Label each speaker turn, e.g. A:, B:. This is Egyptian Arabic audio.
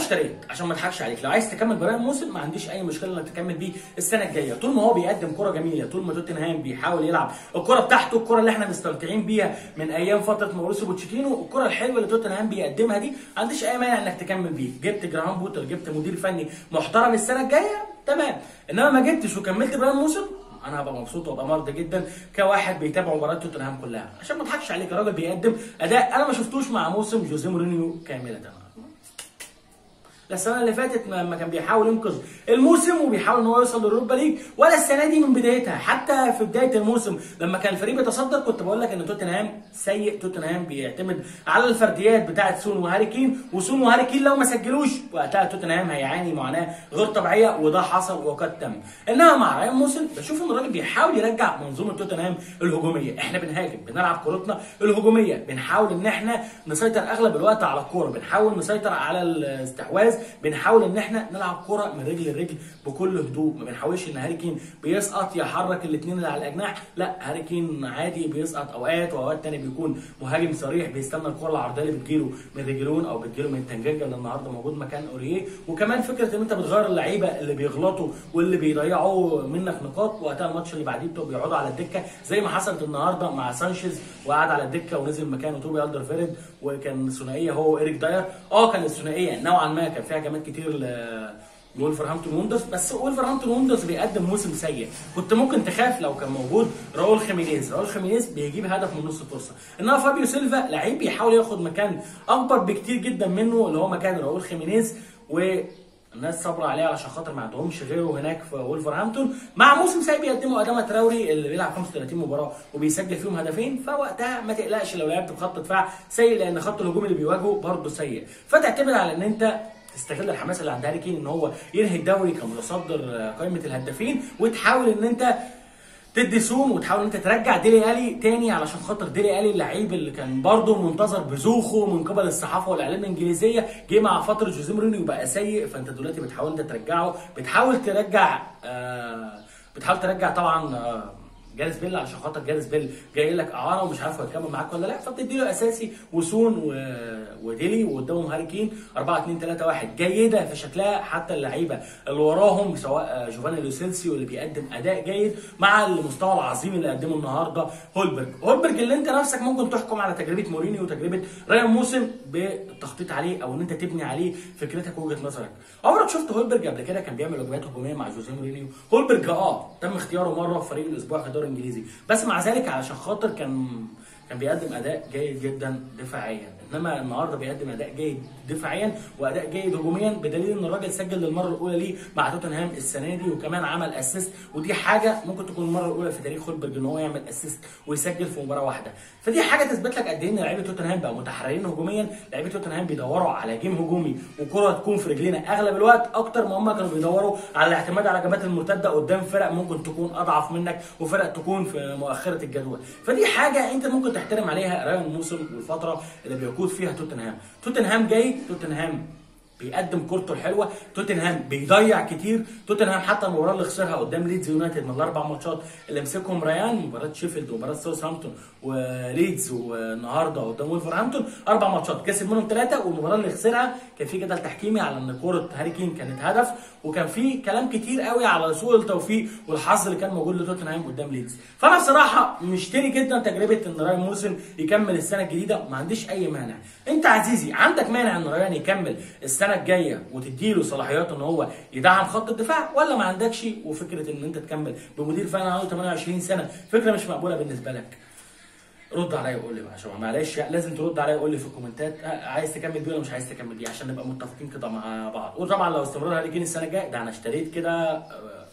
A: اشتريت عشان ما اضحكش عليك لو عايز تكمل برايم موسم ما عنديش اي مشكله انك تكمل بيه السنه الجايه طول ما هو بيقدم كره جميله طول ما توتنهام بيحاول يلعب الكره بتاعته الكره اللي احنا مستمتعين بيها من ايام فتره ماوريسيو بوتشيتينو الكره الحلوه اللي توتنهام بيقدمها دي ما عنديش اي مانع انك تكمل بيه جبت جراهام بوتر جبت مدير فني محترم السنه الجايه تمام انما ما جبتش وكملت برايم موسم انا هبقى مبسوط وابقى مرضي جدا كواحد بيتابع مباريات توتنهام كلها عشان ما اضحكش عليك الراجل بيقدم اداء انا ما شفتوش مع موسم جوزيه مورينيو كامله لا السنه اللي فاتت لما كان بيحاول ينقذ الموسم وبيحاول ان هو يوصل للأوروبا ليج ولا السنه دي من بدايتها حتى في بدايه الموسم لما كان الفريق بيتصدر كنت بقول لك ان توتنهام سيء توتنهام بيعتمد على الفرديات بتاعه سون وهاري كين وسون وهاري كين لو ما سجلوش وقتها توتنهام هيعاني معاناه غير طبيعيه وده حصل وقد تم انما مع رايان موسم بشوف ان الراجل بيحاول يرجع منظومه توتنهام الهجوميه احنا بنهاجم بنلعب كورتنا الهجوميه بنحاول ان احنا نسيطر اغلب الوقت على الكوره بنحاول نسيطر على الاستحواذ بنحاول ان احنا نلعب كره من رجل لرجل بكل هدوء ما بنحاولش ان هاري كين بيسقط يحرك الاثنين اللي على الاجناح لا هاري كين عادي بيسقط اوقات واوقات تاني بيكون مهاجم صريح بيستنى الكره العرضيه اللي بتجيله من رجلون او بتجيله من تنجنجا اللي النهارده موجود مكان اوريه وكمان فكره ان انت بتغير اللعيبه اللي بيغلطوا واللي بيضيعوا منك نقاط وقتها الماتش اللي بعديه بتوع بيقعدوا على الدكه زي ما حصلت النهارده مع سانشيز وقعد على الدكه ونزل مكانه توبي الدر فيرد وكان ثنائيه هو وايريك داير اه كانت ثنائيه نوعا ما كان فيها هجمات كتير ل- لولفرهامبتون وندرز بس ولفرهامبتون وندرز بيقدم موسم سيء كنت ممكن تخاف لو كان موجود راؤول خيمينيز راؤول خيمينيز بيجيب هدف من نص فرصه انما فابيو سيلفا لعيب بيحاول ياخد مكان اكبر بكتير جدا منه اللي هو مكان راؤول خيمينيز و الناس صابره عليه علشان خاطر ما عندهمش غيره هناك في ولفرهامبتون مع موسم سيء بيقدمه ادامه تراوري اللي بيلعب 35 مباراه وبيسجل فيهم هدفين فوقتها ما تقلقش لو لعبت بخط دفاع سيء لان خط الهجوم اللي بيواجهه برضه سيء فتعتمد على ان انت تستغل الحماس اللي عند هاري كين ان هو ينهي الدوري كمتصدر قائمه الهدافين وتحاول ان انت تدي سوم وتحاول ان انت ترجع ديلي الي تاني علشان خاطر ديلي الي اللعيب اللي كان برضه منتظر بزوخه من قبل الصحافه والاعلام الانجليزيه جه مع فتره جوزيه مورينيو بقى سيء فانت دلوقتي بتحاول انت ترجعه بتحاول ترجع آه بتحاول ترجع طبعا آه جاريس بيل عشان خاطر جاريس بيل جاي لك اعاره ومش عارف هو هيكمل معاك ولا لا فبتدي له اساسي وسون و... وديلي وقدامهم هاري كين 4 2 3 1 جيده في شكلها حتى اللعيبه اللي وراهم سواء جوفاني لوسيلسيو اللي بيقدم اداء جيد مع المستوى العظيم اللي قدمه النهارده هولبرج هولبرج اللي انت نفسك ممكن تحكم على تجربه مورينيو وتجربه رايان موسم بالتخطيط عليه او ان انت تبني عليه فكرتك ووجهه نظرك عمرك شفت هولبرج قبل كده كان بيعمل واجبات هجوميه مع جوزيه مورينيو هولبرج اه تم اختياره مره في فريق الاسبوع في الدوري الانجليزي بس مع ذلك علشان خاطر كان كان بيقدم اداء جيد جدا دفاعيا انما النهارده بيقدم اداء جيد دفاعيا واداء جيد هجوميا بدليل ان الراجل سجل للمره الاولى ليه مع توتنهام السنه دي وكمان عمل اسيست ودي حاجه ممكن تكون المره الاولى في تاريخ هولبرج ان هو يعمل اسيست ويسجل في مباراه واحده فدي حاجه تثبت لك قد ايه ان لعيبه توتنهام بقى متحررين هجوميا لعيبه توتنهام بيدوروا على جيم هجومي وكره تكون في رجلينا اغلب الوقت اكتر ما هم كانوا بيدوروا على الاعتماد على الهجمات المرتده قدام فرق ممكن تكون اضعف منك وفرق تكون في مؤخره الجدول فدي حاجه انت ممكن تحترم عليها رايان موسم والفتره اللي بيقود فيها توتنهام توتنهام جاي توتنهام بيقدم كورته الحلوه توتنهام بيضيع كتير توتنهام حتى المباراه اللي خسرها قدام ليدز يونايتد من الاربع ماتشات اللي مسكهم ريان مباراه شيفيلد ومباراه ساوثهامبتون وليدز والنهارده قدام ولفرهامبتون اربع ماتشات كسب منهم ثلاثه والمباراه اللي خسرها كان في جدل تحكيمي على ان كوره هاري كين كانت هدف وكان في كلام كتير قوي على سوء التوفيق والحظ اللي كان موجود لتوتنهام قدام ليدز فانا بصراحه مشتري جدا تجربه ان رايان موسم يكمل السنه الجديده ما عنديش اي مانع انت عزيزي عندك مانع ان رايان يكمل السنه الجايه وتديله صلاحيات ان هو يدعم خط الدفاع ولا ما عندكش وفكره ان انت تكمل بمدير فني عنده 28 سنه فكره مش مقبوله بالنسبه لك رد عليا وقول لي بقى يا شباب معلش لازم ترد عليا وقول لي في الكومنتات آه، عايز تكمل بيه ولا مش عايز تكمل بيه عشان نبقى متفقين كده مع بعض وطبعا لو استمرار هاري كين السنه الجايه ده انا اشتريت كده آه،